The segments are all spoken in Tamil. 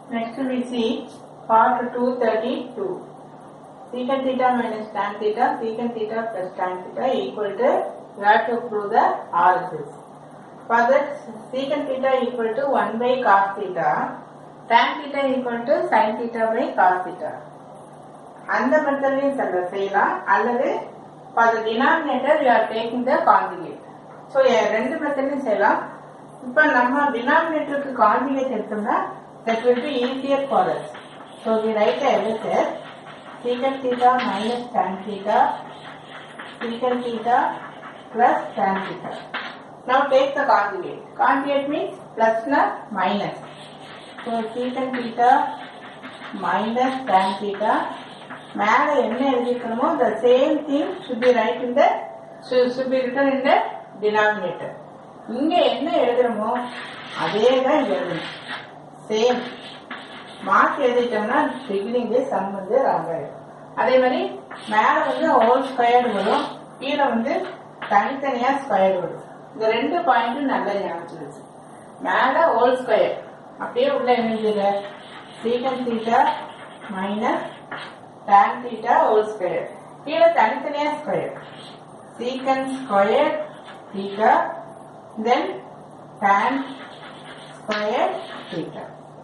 Next we see part 232. Secant theta minus tan theta, secant theta plus tan theta equal to, we have to prove the RSS. For that, secant theta equal to 1 by cos theta, tan theta equal to sin theta by cos theta. அந்த மெத்தட்லையும் செல்ல செய்யலாம் அல்லது for the denominator you are taking the conjugate. So ரெண்டு மெத்தட்லையும் செய்யலாம் இப்போ நம்ம டினாமினேட்டருக்கு கான்ஜுகேட் எடுத்தோம்னா that will be easier for us. So we write everything secant theta minus tan theta secant theta plus tan theta. Now take the conjugate. Conjugate means plus na minus. So secant theta minus tan theta மேல என்ன எழுதிக்கணுமோ the same thing should be right in the should, should be written in the denominator. இங்க என்ன எழுதுறோமோ அதே தான் இங்க எழுதணும் சேம் மார்க் எழுதிட்டோம்னா பிகினிங்ல சம் வந்து ராங் ஆயிடும் அதே மாதிரி மேல வந்து ஹோல் ஸ்கொயர் வரும் கீழே வந்து தனித்தனியா ஸ்கொயர் வரும் இந்த ரெண்டு பாயிண்ட்டும் நல்லா ஞாபகம் வச்சு மேல ஹோல் ஸ்கொயர் அப்படியே உள்ள என்ன secant theta minus tan theta whole square கீழே தனித்தனியா square secant square theta then tan square theta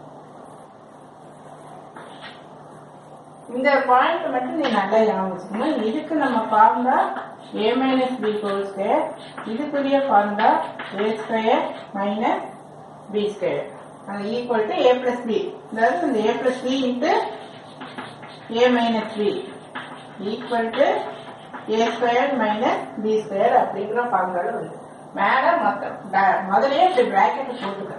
இந்த பாயிண்ட் மட்டும் நீ நல்லா ஞாபகம் வச்சுக்கணும் இதுக்கு நம்ம formula A minus B whole square இதுக்குரிய formula A square minus B square அது equal to A plus B அதாவது இந்த A plus B into a minus b equal to a squared minus b squared அப்படிங்கிற ஃபார்முலால வருது மேல மொத்தம் ப- முதல்லயே இப்படி பிராக்கெட் போட்டுக்க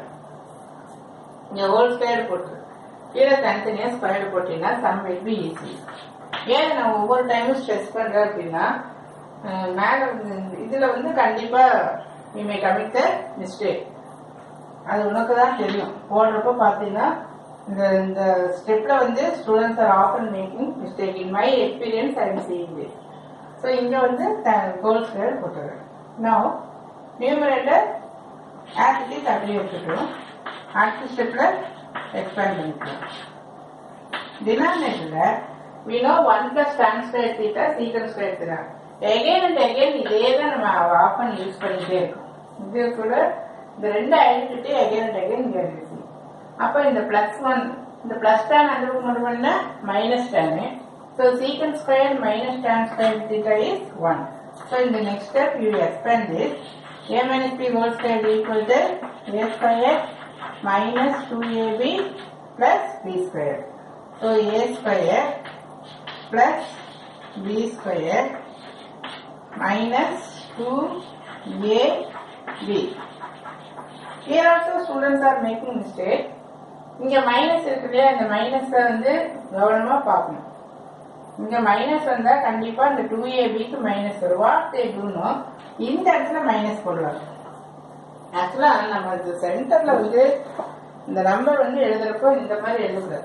இங்க ஹோல் ஸ்கொயர் போட்டு கீழே தனித்தனியா ஸ்கொயர் போட்டீங்கன்னா சம் வில் பி ஈஸி ஏன் நான் ஒவ்வொரு டைமும் ஸ்ட்ரெஸ் பண்றேன் அப்படின்னா அஹ், மேல வந்து- இதுல வந்து கண்டிப்பா you may commit the mistake அது உனக்கு தான் தெரியும் போடுறப்ப பார்த்தீங்கன்னா இந்த இந்த ஸ்டெப்ல வந்து students are often making mistake in my experience I am seeing this so இங்க வந்து கோல் ஸ்கொயர் போட்டுருவேன் no numerator as it is அப்படியே விட்டுக்கிறோம் அடுத்த ஸ்டெப்ல எக்ஸ்பேண்ட் பண்ணிக்கிறோம் டினாமினேட்டர்ல we know 1 plus tan square theta secant square theta again and again இதே தான் நம்ம ஆஃபன் யூஸ் பண்ணிட்டே இருக்கோம் இது கூட இந்த ரெண்டு ஐடென்டிட்டி again and again இங்க இருக்கு அப்ப இந்த பிளஸ் ஒன் இந்த பிளஸ் டேன் அந்த பக்கம் கொண்டு பண்ணா minus tan so secant square minus tan square theta is one so இந்த next step you expand this A minus B whole square equal to A square minus two AB plus B square so A square plus B square minus two A B Here also students are making mistake. இங்க மைனஸ் இருக்கு இல்லையா இந்த மைனஸ் வந்து கவனமா பார்க்கணும் இங்க மைனஸ் வந்தா கண்டிப்பா இந்த டூ ஏபிக்கு மைனஸ் வரும் வாட் தே டூனும் இந்த இடத்துல மைனஸ் போடுவாங்க ஆக்சுவலா நம்ம இந்த சென்டர்ல வந்து இந்த நம்பர் வந்து எழுதுறப்போ இந்த மாதிரி எழுதக்கூடாது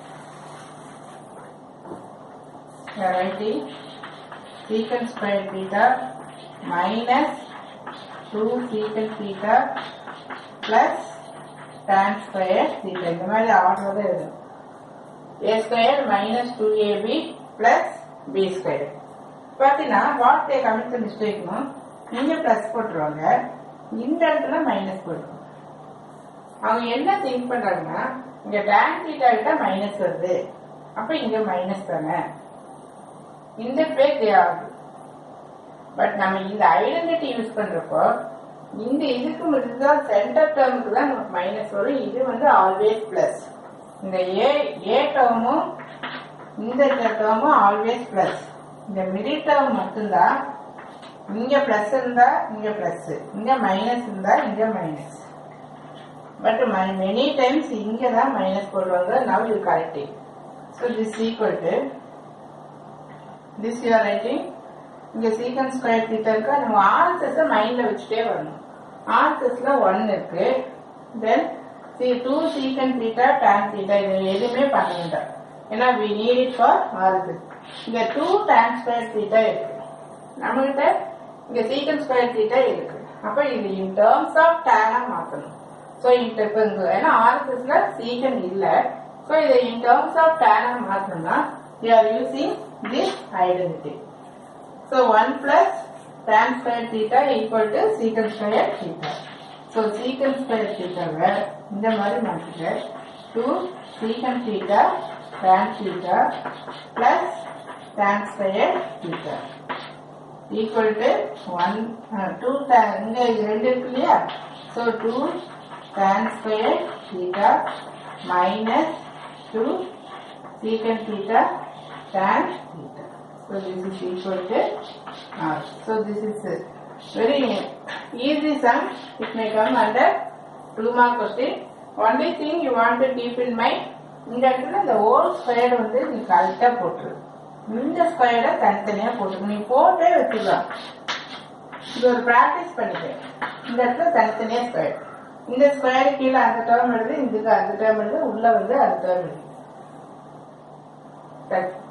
writing secant square theta minus 2 secant theta plus tan square theta இந்த மாதிரி ஆர்டர் தான் எழுதணும் a square minus 2ab plus b square பார்த்தீங்கன்னா வாட் தே கமிட் மிஸ்டேக்னு நீங்க பிளஸ் போட்டுருவாங்க இந்த இடத்துல மைனஸ் போட்டுருவாங்க அவங்க என்ன திங்க் பண்றாங்கன்னா இங்க tan theta கிட்ட மைனஸ் வருது அப்ப இங்க மைனஸ் தானே இந்த பேர் தே ஆகுது பட் நம்ம இந்த ஐடென்டிட்டி யூஸ் பண்றப்போ இந்த இதுக்கு மட்டும்தான் சென்டர் டேர்முக்கு தான் நமக்கு மைனஸ் வரும் இது வந்து ஆல்வேஸ் பிளஸ் இந்த ஏ ஏ டேர்மும் இந்த டேர்மும் ஆல்வேஸ் பிளஸ் இந்த மிடில் டேர்ம் மட்டும்தான் இங்க பிளஸ் இருந்தா இங்க பிளஸ் இங்க மைனஸ் இருந்தா இங்க மைனஸ் பட் மெனி டைம்ஸ் இங்க தான் மைனஸ் போடுவாங்க now you correcting so this equal to this you are writing இங்க சீக்கன் ஸ்கொயர் தீட்டா இருக்கு நம்ம ஆன்சர்ஸை மைண்ட்ல வச்சுட்டே வரணும் ஆன்சர்ஸ்ல ஒன் இருக்கு then see two secant theta tan theta இது எதுவுமே பண்ண வேண்டாம் ஏன்னா we need it for although இங்க டூ டேன் ஸ்கொயர் தீட்டா இருக்கு நம்மகிட்ட இங்க சீக்கன் ஸ்கொயர் தீட்டா இருக்கு அப்ப இது இன் டேர்ம்ஸ் ஆஃப் டேனா மாத்தணும் ஸோ இப்போ இப்போ இங்க ஏன்னா ஆர்எஸ்எஸ்ல சீக்கன் இல்ல இப்போ இதை இன் டேர்ம்ஸ் ஆஃப் டேனா மாற்றணும்னா you are using this identity so one plus tan square theta equal to secant square theta so secant square தீட்டாவை இந்த மாதிரி மாற்றிக்க two secant theta tan theta plus tan square theta equal to one two இங்க இது ரெண்டு இருக்கு இல்லையா so two tan square theta minus two secant theta tan theta. So this is equal to R. So this is a very easy sum. It may come under two mark question. Only thing you want to keep in mind, இந்த இடத்துல இந்த ஹோல் ஸ்கொயர் வந்து நீ கரெக்டா போட்டுரு இந்த ஸ்கொயரை தனித்தனியா போட்டுரு நீ போட்டே வச்சுக்கலாம் இது ஒரு பிராக்டிஸ் பண்ணிக்க இந்த இடத்துல தனித்தனியா ஸ்கொயர் இந்த ஸ்கொயர் கீழே அந்த டேர்ம் எழுது இதுக்கு அந்த டேர்ம் எழுது உள்ள வந்து அந்த டேர்ம் எழுது That's